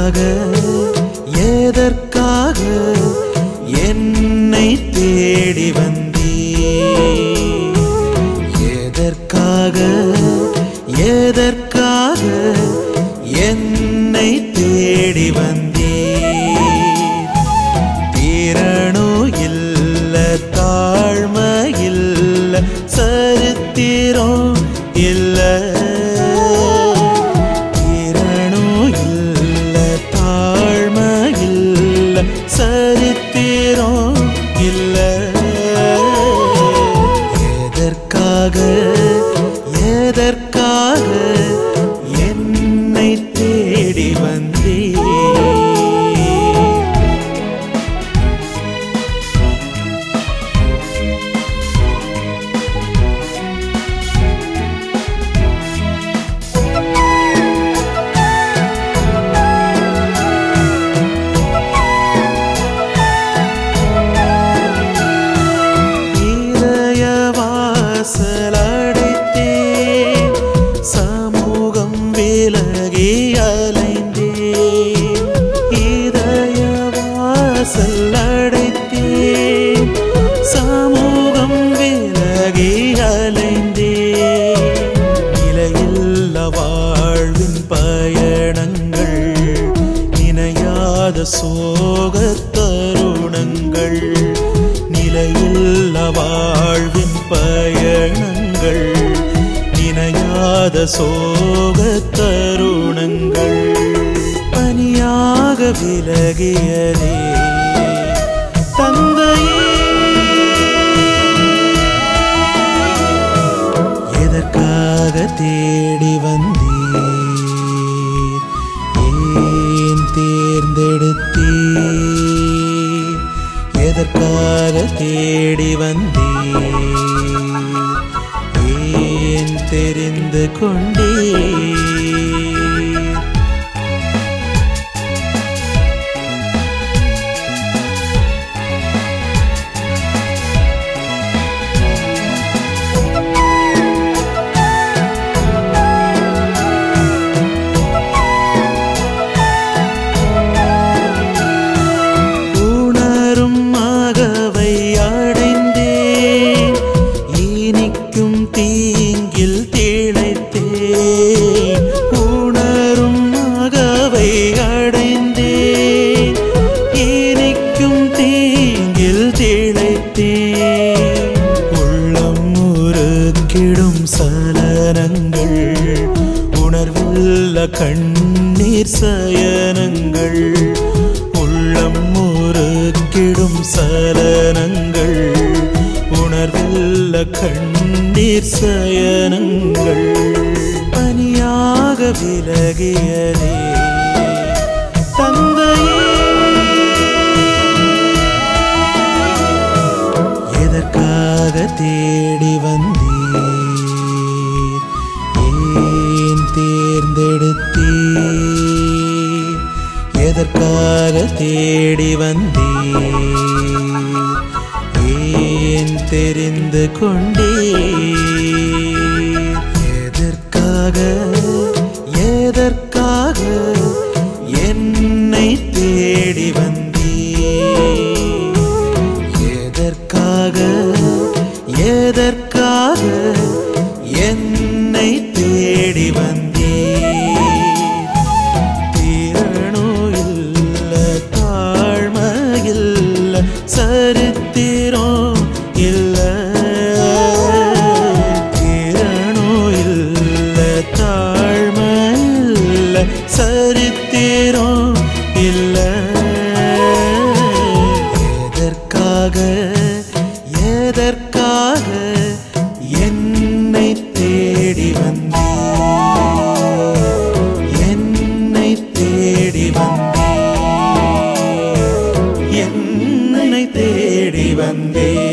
எதற்காக எதற்காக என்னை தேடி வந்தீ எதற்காக எதற்காக என்னை தேடி வந்தீ தீரணோ இல்ல தாழ்மை இல்ல சரித்திரம் இல்ல தீரணோ இல்ல தாழ்மை இல்ல சரித்திரம் இல்ல எதற்காக எதற்காக என்னை தேடி வந்தீ இதய வாசல் அடைத்தேன் சமூகம் விலகி அலைந்தேன் இதய வாசல் அடைத்தேன் சமூகம் விலகி அலைந்தேன் நிலையில்ல வாழ்வின் பயணங்கள் நினையாத சோகத் தருணங்கள் நிலையில்ல வாழ்வின் பயணங்கள் நினையாத சோகத் தருணங்கள் பனியாக விலகியதே தந்தையே எதற்காக தேடி வந்தீர் ஏன் தேர்ந்தெடுத்தீர் எதற்காக தேடி வந்தீர் ஏன் தெரிந்து கொண்டீர் உணரும் மகவை அடைந்தேன் இனிக்கும் தீங்கில் திளைத்தேன் உணரும் மகவை அடைந்தேன் இனிக்கும் தீங்கில் திளைத்தேன் உள்ளம் முறுக்கிடும் சலனங்கள் உணர்வில்ல கண்ணீர் சயனங்கள் உள்ளம் முறுக்கிடும் சலனங்கள் உணர்வில்ல கண்ணீர் சயனங்கள் பனியாக விலகியதே தந்தையே எதற்காக தேடி வந்தீர் ஏன் தேர்ந்தெடுத்தீர் எதற்காக தேடி வந்தீர் ஏன் தெரிந்து கொண்டீர் எதற்காக எதற்காக என்னை தேடி வந்தீர் எதற்காக எதற்காக என்னை தேடி வந்தீர் தீரணோ இல்ல தாழ்மை இல்ல சரித்திரம் இல்ல தீரணோ இல்ல தாழ்மை இல்ல சரித்திரம் இல்ல எதற்காக எதற்காக என்னை தேடி வந்தீர் என்னை தேடி வந்தீர் என்னை தேடி வந்தீர்